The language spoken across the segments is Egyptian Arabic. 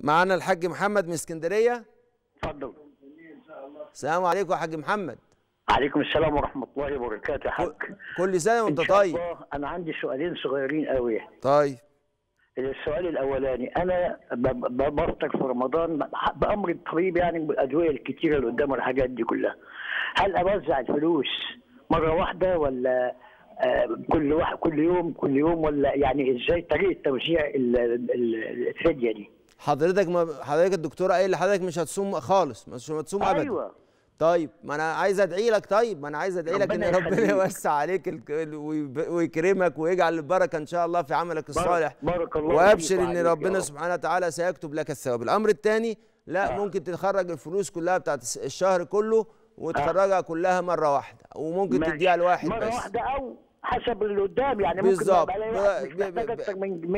معانا الحاج محمد من اسكندريه اتفضل السلام عليكم يا حاج محمد عليكم السلام ورحمه الله وبركاته يا حاج كل سنه وانت إن شاء طيب الله انا عندي سؤالين صغيرين قوي طيب السؤال الاولاني انا ب- ب- بفطر في رمضان بامر الطبيب يعني بالادويه الكتيره اللي قدامه الحاجات دي كلها هل اوزع الفلوس مره واحده ولا آه، كل واحد كل يوم كل يوم ولا يعني ازاي طريقه توزيع ال- ال- الفديه دي حضرتك ما حضرتك الدكتور قايل لحضرتك مش هتصوم خالص مش هتصوم ابدا ايوه طيب ما انا عايز ادعي لك طيب ما انا عايز ادعي لك ان ربنا ربنا يخليك. يوسع عليك ال- ال- ويب- ويكرمك ويجعل البركه ان شاء الله في عملك الصالح بارك الله وابشر فيك ان وعليك يا ربنا رب. سبحانه وتعالى سيكتب لك الثواب الامر الثاني لا آه. ممكن تخرج الفلوس كلها بتاعت الس- الشهر كله وتخرجها كلها مره واحده وممكن ماشي. تديها لواحد مره بس واحده او حسب اللي قدام يعني ممكن بالظبط. يبقى الاقي واحد مش ب- ب- محتاج ب- اكتر من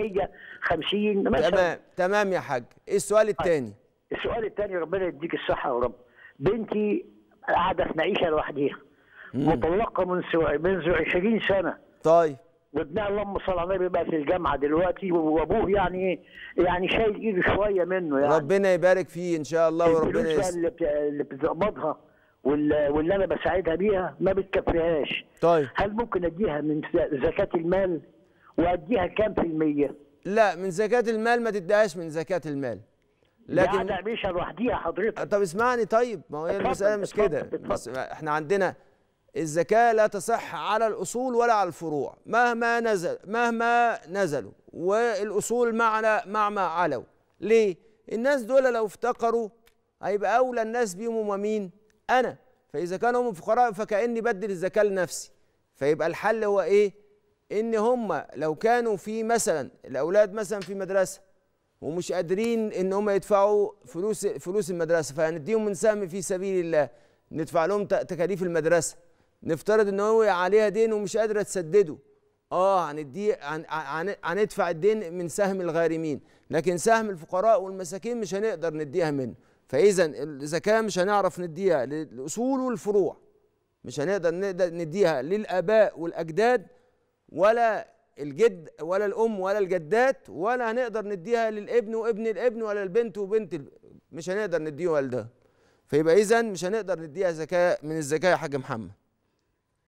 150 مثلا تمام تمام يا حاج ايه السؤال الثاني السؤال الثاني ربنا يديك الصحة يا رب بنتي قاعدة في معيشة لوحديها مطلقة من سو... منذ 20 سنة طيب وابنها اللهم صل على النبي بقى في الجامعة دلوقتي وابوه يعني ايه يعني شايل ايده شوية منه يعني ربنا يبارك فيه ان شاء الله وربنا الفلوس بقى يس... اللي, بت... اللي بتقبضها وال... واللي انا بساعدها بيها ما بتكفيهاش طيب هل ممكن اديها من ز- زكاة المال واديها كام في المية؟ لا من زكاة المال ما تديهاش من زكاة المال لكن لكن قاعدة معيشة لوحديها حضرتك طب اسمعني طيب ما هي اتفضل، المسألة مش اتفضل، كده اتفضل. بس احنا عندنا الزكاة لا تصح على الأصول ولا على الفروع مهما نزل مهما نزلوا والأصول معنا مع ما علوا ليه؟ الناس دول لو افتقروا هيبقى أولى الناس بيهم هم مين؟ أنا فإذا كانوا هم فقراء فكأني بدل الزكاة لنفسي فيبقى الحل هو إيه؟ إن هم لو كانوا في مثلا الأولاد مثلا في مدرسة ومش قادرين ان هم يدفعوا فلوس فلوس المدرسه فهنديهم من سهم في سبيل الله ندفع لهم ت- تكاليف المدرسه نفترض ان هو عليها دين ومش قادره تسدده اه هنديه هن- هن- هندفع الدين من سهم الغارمين لكن سهم الفقراء والمساكين مش هنقدر نديها منه فاذا الزكاه مش هنعرف نديها للاصول والفروع مش هنقدر نقدر نديها للاباء والاجداد ولا الجد ولا الام ولا الجدات ولا هنقدر نديها للابن وابن الابن ولا البنت وبنت ال... مش هنقدر نديه والدها فيبقى اذا مش هنقدر نديها زكاه من الزكاه يا حاج محمد